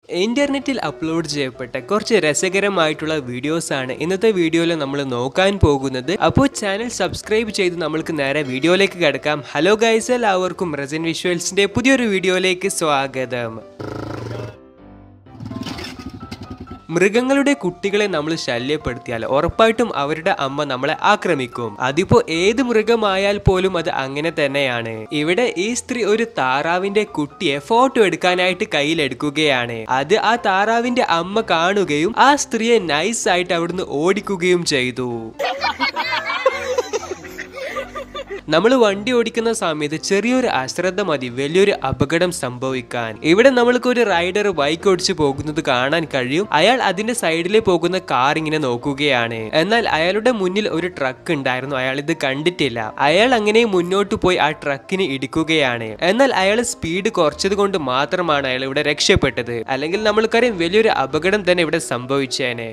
ഇന്റർനെറ്റിൽ അപ്ലോഡ് ചെയ്യപ്പെട്ട കുറച്ച് രസകരമായിട്ടുള്ള വീഡിയോസ് ആണ് ഇന്നത്തെ വീഡിയോയിൽ നമ്മൾ നോക്കാൻ പോകുന്നത് അപ്പോൾ ചാനൽ സബ്സ്ക്രൈബ് ചെയ്ത് നമ്മൾക്ക് നേരെ വീഡിയോയിലേക്ക് കിടക്കാം ഹലോ ഗൈസ് എല്ലാവർക്കും റെസൻ വിഷ്വൽസിന്റെ പുതിയൊരു വീഡിയോയിലേക്ക് സ്വാഗതം മൃഗങ്ങളുടെ കുട്ടികളെ നമ്മൾ ശല്യപ്പെടുത്തിയാൽ ഉറപ്പായിട്ടും അവരുടെ അമ്മ നമ്മളെ ആക്രമിക്കും അതിപ്പോ ഏത് മൃഗമായാൽ പോലും അത് അങ്ങനെ തന്നെയാണ് ഇവിടെ ഈ സ്ത്രീ ഒരു താറാവിന്റെ കുട്ടിയെ ഫോട്ടോ എടുക്കാനായിട്ട് കയ്യിലെടുക്കുകയാണ് അത് ആ താറാവിന്റെ അമ്മ കാണുകയും ആ സ്ത്രീയെ നൈസ് ആയിട്ട് അവിടുന്ന് ഓടിക്കുകയും ചെയ്തു നമ്മൾ വണ്ടി ഓടിക്കുന്ന സമയത്ത് ചെറിയൊരു അശ്രദ്ധ മതി വലിയൊരു അപകടം സംഭവിക്കാൻ ഇവിടെ നമ്മൾക്ക് ഒരു റൈഡർ ബൈക്ക് ഓടിച്ചു പോകുന്നത് കാണാൻ കഴിയും അയാൾ അതിന്റെ സൈഡിലെ പോകുന്ന കാർ ഇങ്ങനെ നോക്കുകയാണ് എന്നാൽ അയാളുടെ മുന്നിൽ ഒരു ട്രക്ക് ഉണ്ടായിരുന്നു അയാൾ ഇത് കണ്ടിട്ടില്ല അയാൾ അങ്ങനെ മുന്നോട്ട് പോയി ആ ട്രക്കിന് ഇടിക്കുകയാണ് എന്നാൽ അയാൾ സ്പീഡ് കുറച്ചത് കൊണ്ട് മാത്രമാണ് അയാൾ ഇവിടെ രക്ഷപ്പെട്ടത് അല്ലെങ്കിൽ നമ്മൾക്കറിയാം വലിയൊരു അപകടം തന്നെ ഇവിടെ സംഭവിച്ചേനെ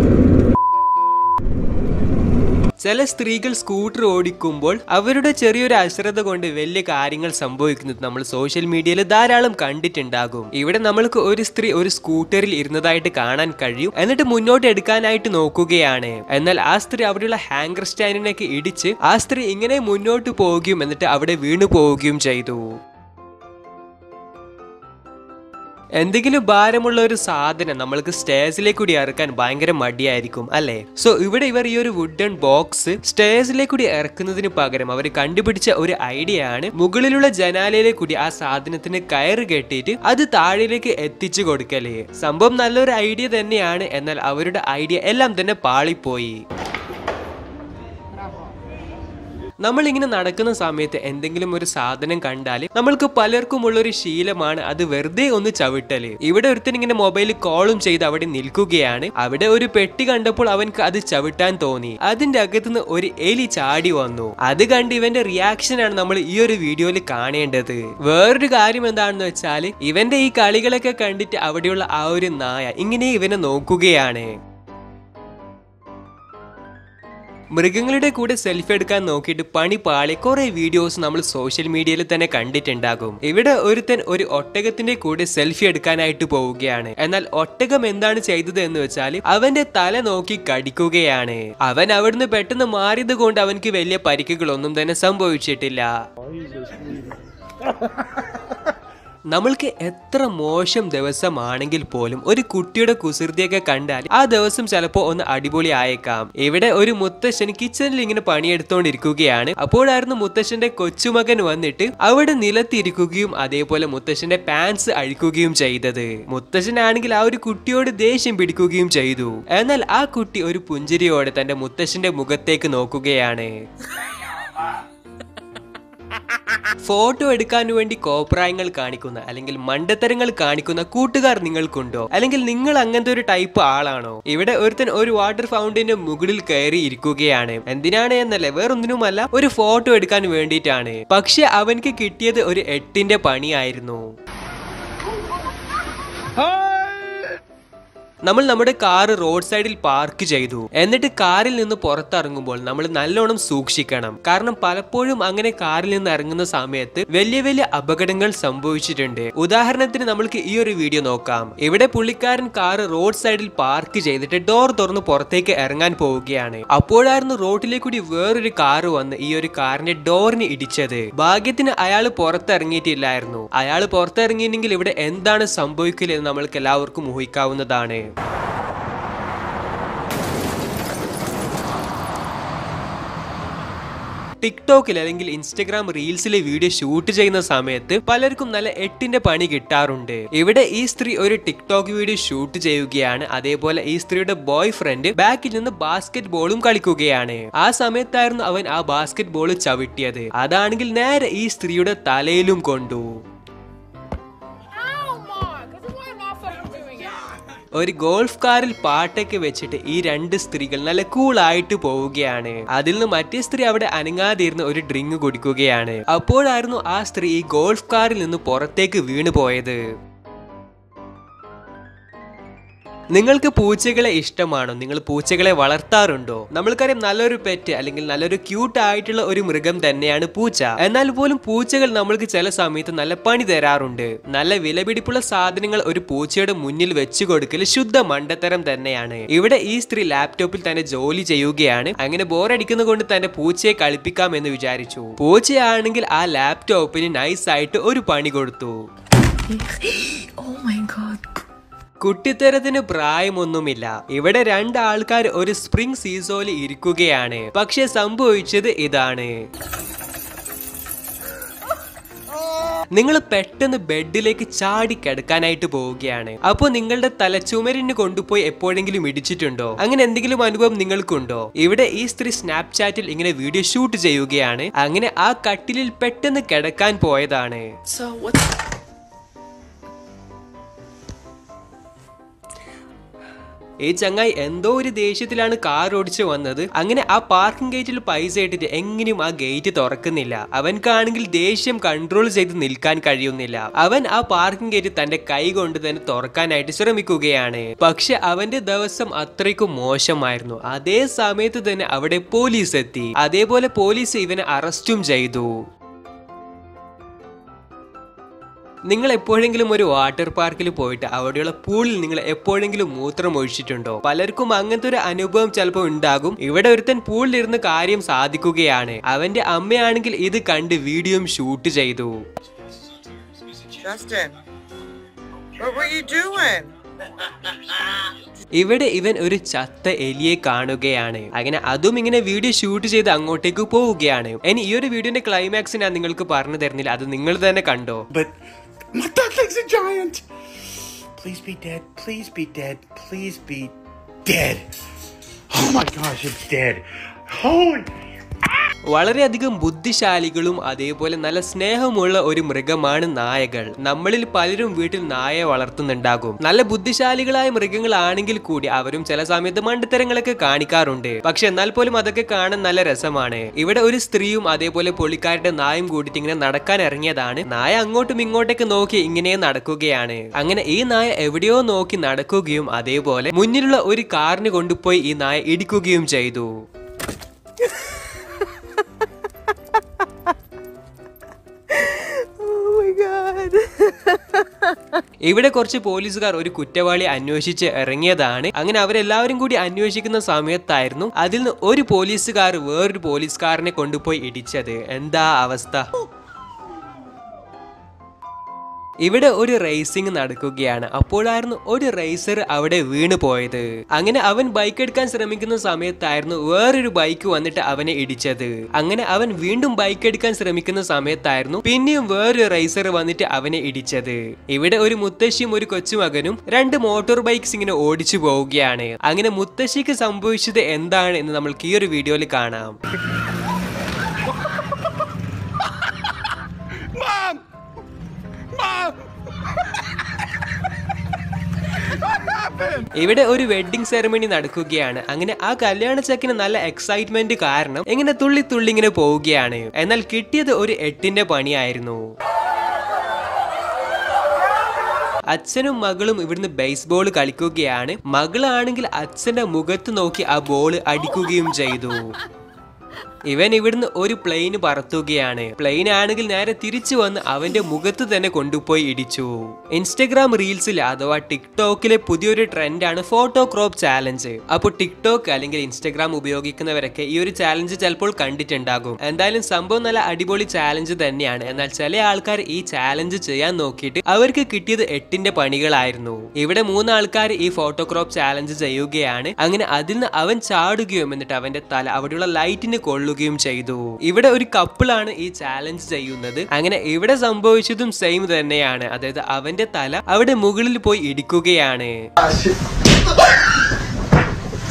ചില സ്ത്രീകൾ സ്കൂട്ടർ ഓടിക്കുമ്പോൾ അവരുടെ ചെറിയൊരു അശ്രദ്ധ കൊണ്ട് വലിയ കാര്യങ്ങൾ സംഭവിക്കുന്നത് നമ്മൾ സോഷ്യൽ മീഡിയയിൽ ധാരാളം കണ്ടിട്ടുണ്ടാകും ഇവിടെ നമ്മൾക്ക് ഒരു സ്ത്രീ ഒരു സ്കൂട്ടറിൽ ഇരുന്നതായിട്ട് കാണാൻ കഴിയും എന്നിട്ട് മുന്നോട്ട് എടുക്കാനായിട്ട് നോക്കുകയാണ് എന്നാൽ ആ സ്ത്രീ അവിടെയുള്ള ഹാങ്കർ സ്റ്റാൻഡിനൊക്കെ ഇടിച്ച് ആ സ്ത്രീ ഇങ്ങനെ മുന്നോട്ട് പോവുകയും എന്നിട്ട് അവിടെ വീണു പോവുകയും ചെയ്തു എന്തെങ്കിലും ഭാരമുള്ള ഒരു സാധനം നമ്മൾക്ക് സ്റ്റേഴ്സിലേക്ക് കൂടി ഇറക്കാൻ ഭയങ്കര മടിയായിരിക്കും അല്ലെ സോ ഇവിടെ ഇവർ ഈ ഒരു വുഡൻ ബോക്സ് സ്റ്റേഴ്സിലേക്ക് കൂടി ഇറക്കുന്നതിന് പകരം അവർ കണ്ടുപിടിച്ച ഒരു ഐഡിയ ആണ് മുകളിലുള്ള ജനാലയിലെ കൂടി ആ സാധനത്തിന് കയറ് കെട്ടിയിട്ട് അത് താഴേക്ക് എത്തിച്ചു കൊടുക്കല് സംഭവം നല്ലൊരു ഐഡിയ തന്നെയാണ് എന്നാൽ അവരുടെ ഐഡിയ എല്ലാം തന്നെ പാളിപ്പോയി നമ്മൾ ഇങ്ങനെ നടക്കുന്ന സമയത്ത് എന്തെങ്കിലും ഒരു സാധനം കണ്ടാൽ നമ്മൾക്ക് പലർക്കും ഉള്ള ഒരു ശീലമാണ് അത് വെറുതെ ഒന്ന് ചവിട്ടല് ഇവിടെ ഒരുത്തൻ ഇങ്ങനെ മൊബൈലിൽ കോളും ചെയ്ത് അവിടെ നിൽക്കുകയാണ് അവിടെ ഒരു പെട്ടി കണ്ടപ്പോൾ അവൻക്ക് അത് ചവിട്ടാൻ തോന്നി അതിന്റെ അകത്തുനിന്ന് ഒരു എലി ചാടി വന്നു അത് കണ്ട് ഇവന്റെ റിയാക്ഷൻ ആണ് നമ്മൾ ഈ ഒരു വീഡിയോയിൽ കാണേണ്ടത് വേറൊരു കാര്യം എന്താണെന്ന് വെച്ചാൽ ഇവന്റെ ഈ കളികളൊക്കെ കണ്ടിട്ട് അവിടെയുള്ള ആ ഒരു നായ ഇങ്ങനെ ഇവനെ നോക്കുകയാണ് മൃഗങ്ങളുടെ കൂടെ സെൽഫി എടുക്കാൻ നോക്കിയിട്ട് പണി പാളി കുറെ വീഡിയോസ് നമ്മൾ സോഷ്യൽ മീഡിയയിൽ തന്നെ കണ്ടിട്ടുണ്ടാകും ഇവിടെ ഒരുത്തൻ ഒരു ഒട്ടകത്തിന്റെ കൂടെ സെൽഫി എടുക്കാനായിട്ട് പോവുകയാണ് എന്നാൽ ഒട്ടകം എന്താണ് ചെയ്തത് എന്ന് വെച്ചാൽ അവന്റെ തല നോക്കി കടിക്കുകയാണ് അവൻ അവിടുന്ന് പെട്ടെന്ന് മാറിയത് കൊണ്ട് അവൻക്ക് വലിയ പരിക്കുകളൊന്നും തന്നെ സംഭവിച്ചിട്ടില്ല നമ്മൾക്ക് എത്ര മോശം ദിവസമാണെങ്കിൽ പോലും ഒരു കുട്ടിയുടെ കുസൃതിയൊക്കെ കണ്ടാൽ ആ ദിവസം ചിലപ്പോൾ ഒന്ന് അടിപൊളി ആയേക്കാം ഇവിടെ ഒരു മുത്തശ്ശൻ കിച്ചണിൽ ഇങ്ങനെ പണിയെടുത്തോണ്ടിരിക്കുകയാണ് അപ്പോഴായിരുന്നു മുത്തശ്ശന്റെ കൊച്ചുമകൻ വന്നിട്ട് അവിടെ നിലത്തിരിക്കുകയും അതേപോലെ മുത്തശ്ശന്റെ പാൻസ് അഴിക്കുകയും ചെയ്തത് മുത്തശ്ശനാണെങ്കിൽ ആ ഒരു കുട്ടിയോട് ദേഷ്യം പിടിക്കുകയും ചെയ്തു എന്നാൽ ആ കുട്ടി ഒരു പുഞ്ചിരിയോടെ തന്റെ മുത്തശ്ശന്റെ മുഖത്തേക്ക് നോക്കുകയാണ് ഫോട്ടോ എടുക്കാൻ വേണ്ടി കോപ്രായങ്ങൾ കാണിക്കുന്ന അല്ലെങ്കിൽ മണ്ടത്തരങ്ങൾ കാണിക്കുന്ന കൂട്ടുകാർ നിങ്ങൾക്കുണ്ടോ അല്ലെങ്കിൽ നിങ്ങൾ അങ്ങനത്തെ ഒരു ടൈപ്പ് ആളാണോ ഇവിടെ ഒരുത്തൻ ഒരു വാട്ടർ ഫൗണ്ടന്റെ മുകളിൽ കയറി ഇരിക്കുകയാണ് എന്തിനാണ് എന്നല്ലേ വേറൊന്നിനുമല്ല ഒരു ഫോട്ടോ എടുക്കാൻ വേണ്ടിയിട്ടാണ് പക്ഷെ അവൻക്ക് കിട്ടിയത് ഒരു എട്ടിന്റെ പണിയായിരുന്നു നമ്മൾ നമ്മുടെ കാറ് റോഡ് സൈഡിൽ പാർക്ക് ചെയ്തു എന്നിട്ട് കാറിൽ നിന്ന് പുറത്തിറങ്ങുമ്പോൾ നമ്മൾ നല്ലോണം സൂക്ഷിക്കണം കാരണം പലപ്പോഴും അങ്ങനെ കാറിൽ നിന്ന് ഇറങ്ങുന്ന സമയത്ത് വലിയ വലിയ അപകടങ്ങൾ സംഭവിച്ചിട്ടുണ്ട് ഉദാഹരണത്തിന് നമ്മൾക്ക് ഈ ഒരു വീഡിയോ നോക്കാം ഇവിടെ പുള്ളിക്കാരൻ കാറ് റോഡ് സൈഡിൽ പാർക്ക് ചെയ്തിട്ട് ഡോർ തുറന്ന് പുറത്തേക്ക് ഇറങ്ങാൻ പോവുകയാണ് അപ്പോഴായിരുന്നു റോഡിലേക്ക് കൂടി വേറൊരു കാറ് വന്ന് ഈ ഒരു കാറിന്റെ ഡോറിന് ഇടിച്ചത് ഭാഗ്യത്തിന് അയാൾ പുറത്തിറങ്ങിയിട്ടില്ലായിരുന്നു അയാൾ പുറത്തിറങ്ങിയില്ലെങ്കിൽ ഇവിടെ എന്താണ് സംഭവിക്കില്ല എന്ന് നമ്മൾക്ക് എല്ലാവർക്കും ഊഹിക്കാവുന്നതാണ് ടിക്ടോക്കിൽ അല്ലെങ്കിൽ ഇൻസ്റ്റഗ്രാം റീൽസിലെ വീഡിയോ ഷൂട്ട് ചെയ്യുന്ന സമയത്ത് പലർക്കും നല്ല എട്ടിന്റെ പണി കിട്ടാറുണ്ട് ഇവിടെ ഈ സ്ത്രീ ഒരു ടിക്ടോക്ക് വീഡിയോ ഷൂട്ട് ചെയ്യുകയാണ് അതേപോലെ ഈ സ്ത്രീയുടെ ബോയ് ഫ്രണ്ട് ബാക്കിൽ നിന്ന് ബാസ്കറ്റ് ബോളും കളിക്കുകയാണ് ആ സമയത്തായിരുന്നു അവൻ ആ ബാസ്കറ്റ് ബോൾ ചവിട്ടിയത് അതാണെങ്കിൽ നേരെ ഈ സ്ത്രീയുടെ തലയിലും കൊണ്ടു Ow, Mark! This is why I'm not fucking doing it. ഒരു ഗോൾഫ് കാറിൽ പാട്ടൊക്കെ വെച്ചിട്ട് ഈ രണ്ട് സ്ത്രീകൾ നല്ല കൂളായിട്ട് പോവുകയാണ് അതിൽ നിന്ന് മറ്റേ സ്ത്രീ അവിടെ അനങ്ങാതിരുന്ന് ഒരു ഡ്രിങ്ക് കുടിക്കുകയാണ് അപ്പോഴായിരുന്നു ആ സ്ത്രീ ഈ ഗോൾഫ് കാറിൽ നിന്ന് പുറത്തേക്ക് വീണു പോയത് നിങ്ങൾക്ക് പൂച്ചകളെ ഇഷ്ടമാണോ നിങ്ങൾ പൂച്ചകളെ വളർത്താറുണ്ടോ നമ്മൾക്കറിയാം നല്ലൊരു പെറ്റ് അല്ലെങ്കിൽ നല്ലൊരു ക്യൂട്ട് ആയിട്ടുള്ള ഒരു മൃഗം തന്നെയാണ് പൂച്ച എന്നാൽ പോലും പൂച്ചകൾ നമ്മൾക്ക് ചില സമയത്ത് നല്ല പണി തരാറുണ്ട് നല്ല വിലപിടിപ്പുള്ള സാധനങ്ങൾ ഒരു പൂച്ചയുടെ മുന്നിൽ വെച്ചു കൊടുക്കൽ ശുദ്ധ മണ്ടത്തരം തന്നെയാണ് ഇവിടെ ഈ സ്ത്രീ ലാപ്ടോപ്പിൽ തന്നെ ജോലി ചെയ്യുകയാണ് അങ്ങനെ ബോറടിക്കുന്ന കൊണ്ട് തന്റെ പൂച്ചയെ കളിപ്പിക്കാം എന്ന് വിചാരിച്ചു പൂച്ചയാണെങ്കിൽ ആ ലാപ്ടോപ്പിന് നൈസ് ആയിട്ട് ഒരു പണി കൊടുത്തു Oh my god. കുട്ടിത്തരത്തിന് പ്രായമൊന്നുമില്ല ഇവിടെ രണ്ട് ആൾക്കാർ ഒരു സ്പ്രിംഗ് സീസോയിൽ ഇരിക്കുകയാണ് പക്ഷെ സംഭവിച്ചത് ഇതാണ് നിങ്ങൾ പെട്ടെന്ന് ബെഡിലേക്ക് ചാടി കിടക്കാനായിട്ട് പോവുകയാണ് അപ്പോൾ നിങ്ങളുടെ തലച്ചുമരിന് കൊണ്ടുപോയി എപ്പോഴെങ്കിലും ഇടിച്ചിട്ടുണ്ടോ അങ്ങനെ എന്തെങ്കിലും അനുഭവം നിങ്ങൾക്കുണ്ടോ ഇവിടെ ഈ സ്ത്രീ സ്നാപ്ചാറ്റിൽ ഇങ്ങനെ വീഡിയോ ഷൂട്ട് ചെയ്യുകയാണ് അങ്ങനെ ആ കട്ടിലിൽ പെട്ടെന്ന് കിടക്കാൻ പോയതാണ് So what? ഈ ചങ്ങായി എന്തോ ഒരു ദേഷ്യത്തിലാണ് കാർ ഓടിച്ചു വന്നത് അങ്ങനെ ആ പാർക്കിംഗ് ഗേറ്റിൽ പൈസ ഇട്ടിട്ട് എങ്ങനെയും ആ ഗേറ്റ് തുറക്കുന്നില്ല അവൻക്കാണെങ്കിൽ ദേഷ്യം കൺട്രോൾ ചെയ്ത് നിൽക്കാൻ കഴിയുന്നില്ല അവൻ ആ പാർക്കിംഗ് ഗേറ്റ് തന്റെ കൈ കൊണ്ട് തന്നെ തുറക്കാനായിട്ട് ശ്രമിക്കുകയാണ് പക്ഷെ അവന്റെ ദിവസം അത്രയ്ക്കും മോശമായിരുന്നു അതേ സമയത്ത് തന്നെ അവിടെ പോലീസ് എത്തി അതേപോലെ പോലീസ് ഇവനെ അറസ്റ്റും ചെയ്തു നിങ്ങൾ എപ്പോഴെങ്കിലും ഒരു വാട്ടർ പാർക്കിൽ പോയിട്ട് അവിടെയുള്ള പൂളിൽ നിങ്ങൾ എപ്പോഴെങ്കിലും മൂത്രം ഒഴിച്ചിട്ടുണ്ടോ പലർക്കും അങ്ങനത്തെ ഒരു അനുഭവം ചിലപ്പോൾ ഉണ്ടാകും ഇവിടെ ഒരുത്തൻ പൂളിലിരുന്ന് കാര്യം സാധിക്കുകയാണ് അവന്റെ അമ്മയാണെങ്കിൽ ഇത് കണ്ട് വീഡിയോയും ഷൂട്ട് ചെയ്തു Justin, what were you doing? ഇവിടെ ഇവൻ ഒരു ചത്ത എലിയെ കാണുകയാണ് അങ്ങനെ അതും ഇങ്ങനെ വീഡിയോ ഷൂട്ട് ചെയ്ത് അങ്ങോട്ടേക്ക് പോവുകയാണ് ഇനി ഈ ഒരു വീഡിയോന്റെ ക്ലൈമാക്സ് ഞാൻ നിങ്ങൾക്ക് പറഞ്ഞു തരുന്നില്ല അത് നിങ്ങൾ തന്നെ കണ്ടോ But my duckling's a giant. Please be dead. Please be dead. Please be dead. Oh my gosh, it's dead. Holy. വളരെയധികം ബുദ്ധിശാലികളും അതേപോലെ നല്ല സ്നേഹമുള്ള ഒരു മൃഗമാണ് നായകൾ നമ്മളിൽ പലരും വീട്ടിൽ നായയെ വളർത്തുന്നുണ്ടാകും നല്ല ബുദ്ധിശാലികളായ മൃഗങ്ങളാണെങ്കിൽ കൂടി അവരും ചില സമയത്ത് മണ്ടത്തരങ്ങളൊക്കെ കാണിക്കാറുണ്ട് പക്ഷെ എന്നാൽ പോലും അതൊക്കെ കാണാൻ നല്ല രസമാണ് ഇവിടെ ഒരു സ്ത്രീയും അതേപോലെ പുള്ളിക്കാരുടെ നായും കൂടിയിട്ട് ഇങ്ങനെ നടക്കാൻ ഇറങ്ങിയതാണ് നായ അങ്ങോട്ടും ഇങ്ങോട്ടേക്ക് നോക്കി ഇങ്ങനെ നടക്കുകയാണ് അങ്ങനെ ഈ നായ എവിടെയോ നോക്കി നടക്കുകയും അതേപോലെ മുന്നിലുള്ള ഒരു കാറിന് കൊണ്ടുപോയി ഈ നായ ഇടിക്കുകയും ചെയ്തു Oh my god. ഇവിടെ കുറച്ച് പോലീസുകാർ ഒരു കുറ്റവാളി അന്വേഷിച്ച് ഇറങ്ങിയതാണ് അങ്ങനെ അവരെല്ലാവരും കൂടി അന്വേഷിക്കുന്ന സമയത്തായിരുന്നു അതിൽ നിന്ന് ഒരു പോലീസുകാർ വേറൊരു പോലീസുകാരനെ കൊണ്ടുപോയി ഇടിച്ചത് എന്താ അവസ്ഥ ഇവിടെ ഒരു റേസിംഗ് നടക്കുകയാണ് അപ്പോഴായിരുന്നു ഒരു റേസർ അവിടെ വീണ് പോയത് അങ്ങനെ അവൻ ബൈക്ക് എടുക്കാൻ ശ്രമിക്കുന്ന സമയത്തായിരുന്നു വേറൊരു ബൈക്ക് വന്നിട്ട് അവനെ ഇടിച്ചത് അങ്ങനെ അവൻ വീണ്ടും ബൈക്ക് എടുക്കാൻ ശ്രമിക്കുന്ന സമയത്തായിരുന്നു പിന്നെയും വേറൊരു റേസർ വന്നിട്ട് അവനെ ഇടിച്ചത് ഇവിടെ ഒരു മുത്തശ്ശിയും ഒരു കൊച്ചുമകനും രണ്ട് മോട്ടോർ ബൈക്സ് ഇങ്ങനെ ഓടിച്ചു പോവുകയാണ് അങ്ങനെ മുത്തശ്ശിക്ക് സംഭവിച്ചത് എന്താണ് എന്ന് നമ്മൾക്ക് ഈ ഒരു വീഡിയോയിൽ കാണാം Mom! Mom! ഇവിടെ ഒരു വെഡിങ് സെറമണി നടക്കുകയാണ് അങ്ങനെ ആ കല്യാണ ചക്കിന് നല്ല എക്സൈറ്റ്മെന്റ് കാരണം ഇങ്ങനെ തുള്ളി തുള്ളി ഇങ്ങനെ പോവുകയാണ് എന്നാൽ കിട്ടിയത് ഒരു എട്ടിന്റെ പണിയായിരുന്നു അച്ഛനും മകളും ഇവിടുന്ന് ബേസ്ബോൾ കളിക്കുകയാണ് മകളാണെങ്കിൽ അച്ഛന്റെ മുഖത്ത് നോക്കി ആ ബോൾ അടിക്കുകയും ചെയ്തു ഇവൻ ഇവിടുന്ന് ഒരു പ്ലെയിൻ പറത്തുകയാണ് പ്ലെയിൻ ആണെങ്കിൽ നേരെ തിരിച്ചു വന്ന് അവന്റെ മുഖത്ത് തന്നെ കൊണ്ടുപോയി ഇടിച്ചു ഇൻസ്റ്റഗ്രാം റീൽസിൽ അഥവാ ടിക്ടോക്കിലെ പുതിയൊരു ട്രെൻഡാണ് ഫോട്ടോ ക്രോപ്പ് ചാലഞ്ച് അപ്പോൾ ടിക്ടോക്ക് അല്ലെങ്കിൽ ഇൻസ്റ്റഗ്രാം ഉപയോഗിക്കുന്നവരൊക്കെ ഈ ഒരു ചാലഞ്ച് ചിലപ്പോൾ കണ്ടിട്ടുണ്ടാകും എന്തായാലും സംഭവം നല്ല അടിപൊളി ചാലഞ്ച് തന്നെയാണ് എന്നാൽ ചില ആൾക്കാർ ഈ ചാലഞ്ച് ചെയ്യാൻ നോക്കിയിട്ട് അവർക്ക് കിട്ടിയത് എട്ടിന്റെ പണികളായിരുന്നു ഇവിടെ മൂന്ന് ആൾക്കാർ ഈ ഫോട്ടോ ക്രോപ്പ് ചാലഞ്ച് ചെയ്യുകയാണ് അങ്ങനെ അതിൽ നിന്ന് അവൻ ചാടുകയും എന്നിട്ട് അവന്റെ തല അവിടെയുള്ള ലൈറ്റിന് കൊള്ളുകയും ചെയ്തു ഇവിടെ ഒരു കപ്പിളാണ് ഈ ചാലഞ്ച് ചെയ്യുന്നത് അങ്ങനെ ഇവിടെ സംഭവിച്ചതും സെയിം തന്നെയാണ് അതായത് അവന്റെ തല അവിടെ മുകളിൽ പോയി ഇടിക്കുകയാണ്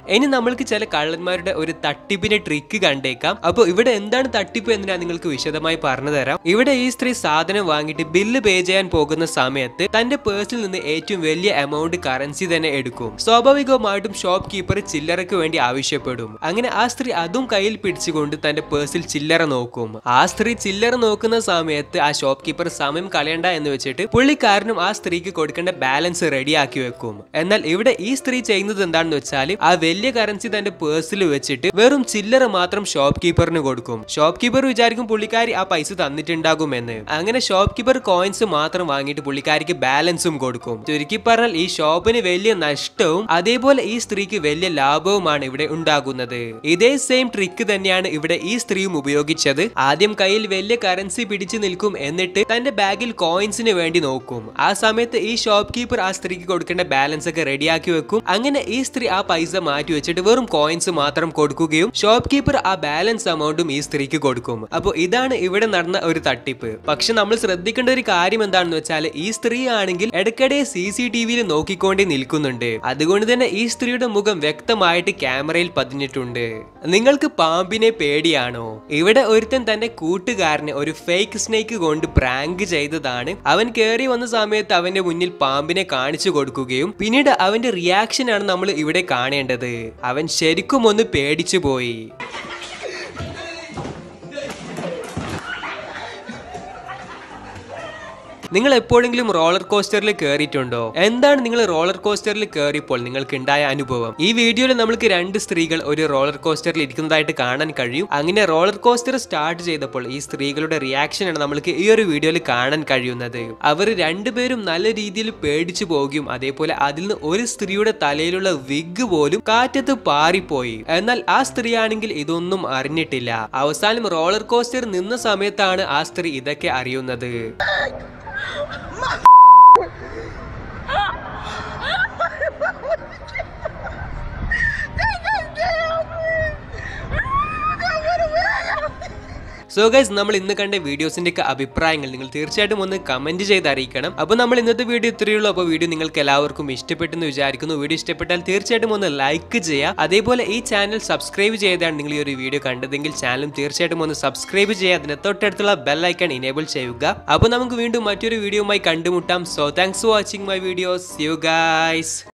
ഇനി നമ്മൾക്ക് ചില കള്ളന്മാരുടെ ഒരു തട്ടിപ്പിന്റെ ട്രിക്ക് കണ്ടേക്കാം അപ്പോൾ ഇവിടെ എന്താണ് തട്ടിപ്പ് എന്ന് ഞാൻ നിങ്ങൾക്ക് വിശദമായി പറഞ്ഞു തരാം ഇവിടെ ഈ സ്ത്രീ സാധനം വാങ്ങിയിട്ട് ബില്ല് പേ ചെയ്യാൻ പോകുന്ന സമയത്ത് തന്റെ പേഴ്സിൽ നിന്ന് ഏറ്റവും വലിയ എമൗണ്ട് കറൻസി തന്നെ എടുക്കും സ്വാഭാവികമായിട്ടും ഷോപ്പ് കീപ്പർ ചില്ലറയ്ക്ക് വേണ്ടി ആവശ്യപ്പെടും അങ്ങനെ ആ സ്ത്രീ അതും കയ്യിൽ പിടിച്ചുകൊണ്ട് തന്റെ പേഴ്സിൽ ചില്ലറ നോക്കും ആ സ്ത്രീ ചില്ലറ നോക്കുന്ന സമയത്ത് ആ ഷോപ്പ് കീപ്പർ സമയം കളയണ്ട എന്ന് വെച്ചിട്ട് പുള്ളിക്കാരനും ആ സ്ത്രീക്ക് കൊടുക്കേണ്ട ബാലൻസ് റെഡിയാക്കി വെക്കും എന്നാൽ ഇവിടെ ഈ സ്ത്രീ ചെയ്യുന്നത് എന്താണെന്ന് വെച്ചാൽ ആ വലിയ കറൻസി തന്റെ പേഴ്സിൽ വെച്ചിട്ട് വെറും ചില്ലറ മാത്രം ഷോപ്പ് കീപ്പറിന് കൊടുക്കും ഷോപ്പ് കീപ്പർ വിചാരിക്കും പുള്ളിക്കാരി ആ പൈസ തന്നിട്ടുണ്ടാകുമെന്ന് അങ്ങനെ ഷോപ്പ് കീപ്പർ കോയിൻസ് മാത്രം വാങ്ങിയിട്ട് പുള്ളിക്കാരിക്ക് ബാലൻസും കൊടുക്കും ചുരുക്കി പറഞ്ഞാൽ ഈ ഷോപ്പിന് വലിയ നഷ്ടവും അതേപോലെ ഈ സ്ത്രീക്ക് വലിയ ലാഭവുമാണ് ഇവിടെ ഉണ്ടാകുന്നത് ഇതേ സെയിം ട്രിക്ക് തന്നെയാണ് ഇവിടെ ഈ സ്ത്രീയും ഉപയോഗിച്ചത് ആദ്യം കയ്യിൽ വലിയ കറൻസി പിടിച്ചു നിൽക്കും എന്നിട്ട് തന്റെ ബാഗിൽ കോയിൻസിന് വേണ്ടി നോക്കും ആ സമയത്ത് ഈ ഷോപ്പ് കീപ്പർ ആ സ്ത്രീക്ക് കൊടുക്കേണ്ട ബാലൻസ് ഒക്കെ റെഡിയാക്കി വെക്കും അങ്ങനെ ഈ സ്ത്രീ ആ പൈസ മാറ്റി വെച്ചിട്ട് വെറും കോയിൻസ് മാത്രം കൊടുക്കുകയും ഷോപ്പ് കീപ്പർ ആ ബാലൻസ് എമൗണ്ടും ഈ സ്ത്രീക്ക് കൊടുക്കും അപ്പോൾ ഇതാണ് ഇവിടെ നടന്ന ഒരു തട്ടിപ്പ് പക്ഷെ നമ്മൾ ശ്രദ്ധിക്കേണ്ട ഒരു കാര്യം എന്താണെന്ന് വെച്ചാൽ ഈ സ്ത്രീ ആണെങ്കിൽ ഇടയ്ക്കിടെ സി സി ടി വിയിൽ നോക്കിക്കൊണ്ടേ നിൽക്കുന്നുണ്ട് അതുകൊണ്ട് തന്നെ ഈ സ്ത്രീയുടെ മുഖം വ്യക്തമായിട്ട് ക്യാമറയിൽ പതിഞ്ഞിട്ടുണ്ട് നിങ്ങൾക്ക് പാമ്പിനെ പേടിയാണോ ഇവിടെ ഒരുത്തൻ തന്റെ കൂട്ടുകാരനെ ഒരു ഫേക്ക് സ്നേക്ക് കൊണ്ട് പ്രാങ്ക് ചെയ്തതാണ് അവൻ കയറി വന്ന സമയത്ത് അവന്റെ മുന്നിൽ പാമ്പിനെ കാണിച്ചു കൊടുക്കുകയും പിന്നീട് അവന്റെ റിയാക്ഷൻ ആണ് നമ്മൾ ഇവിടെ കാണേണ്ടത് അവൻ ശരിക്കും ഒന്ന് പേടിച്ചു പോയി നിങ്ങൾ എപ്പോഴെങ്കിലും റോളർ കോസ്റ്ററിൽ കയറിയിട്ടുണ്ടോ എന്താണ് നിങ്ങൾ റോളർ കോസ്റ്ററിൽ കയറിയപ്പോൾ നിങ്ങൾക്ക് ഉണ്ടായ അനുഭവം ഈ വീഡിയോയിൽ നമ്മൾക്ക് രണ്ട് സ്ത്രീകൾ ഒരു റോളർ കോസ്റ്ററിൽ ഇരിക്കുന്നതായിട്ട് കാണാൻ കഴിയും അങ്ങനെ റോളർ കോസ്റ്റർ സ്റ്റാർട്ട് ചെയ്തപ്പോൾ ഈ സ്ത്രീകളുടെ റിയാക്ഷൻ ആണ് നമ്മൾക്ക് ഈ ഒരു വീഡിയോയിൽ കാണാൻ കഴിയുന്നത് അവർ രണ്ടുപേരും നല്ല രീതിയിൽ പേടിച്ചു പോവുകയും അതേപോലെ അതിൽ നിന്ന് ഒരു സ്ത്രീയുടെ തലയിലുള്ള വിഗ് പോലും കാറ്റത്ത് പാറിപ്പോയി എന്നാൽ ആ സ്ത്രീ ആണെങ്കിൽ ഇതൊന്നും അറിഞ്ഞിട്ടില്ല അവസാനം റോളർ കോസ്റ്റർ നിന്ന സമയത്താണ് ആ സ്ത്രീ ഇതൊക്കെ അറിയുന്നത് സോ ഗൈസ് നമ്മൾ ഇന്ന് കണ്ട വീഡിയോസിന്റെ ഒക്കെ അഭിപ്രായങ്ങൾ നിങ്ങൾ തീർച്ചയായിട്ടും ഒന്ന് കമന്റ് ചെയ്ത് അറിയിക്കണം അപ്പോൾ നമ്മൾ ഇന്നത്തെ വീഡിയോ ഇത്രയേ ഉള്ളൂ അപ്പോൾ വീഡിയോ നിങ്ങൾക്ക് എല്ലാവർക്കും ഇഷ്ടപ്പെട്ടെന്ന് വിചാരിക്കുന്നു വീഡിയോ ഇഷ്ടപ്പെട്ടാൽ തീർച്ചയായിട്ടും ഒന്ന് ലൈക്ക് ചെയ്യുക അതേപോലെ ഈ ചാനൽ സബ്സ്ക്രൈബ് ചെയ്താണ് നിങ്ങൾ ഈ ഒരു വീഡിയോ കണ്ടതെങ്കിൽ ചാനലും തീർച്ചയായിട്ടും ഒന്ന് സബ്സ്ക്രൈബ് ചെയ്യുക അതിന് തൊട്ടടുത്തുള്ള ബെൽ ഐക്കൺ ഇനേബിൾ ചെയ്യുക അപ്പോൾ നമുക്ക് വീണ്ടും മറ്റൊരു വീഡിയോയുമായി കണ്ടുമുട്ടാം so thanks for watching my videos you guys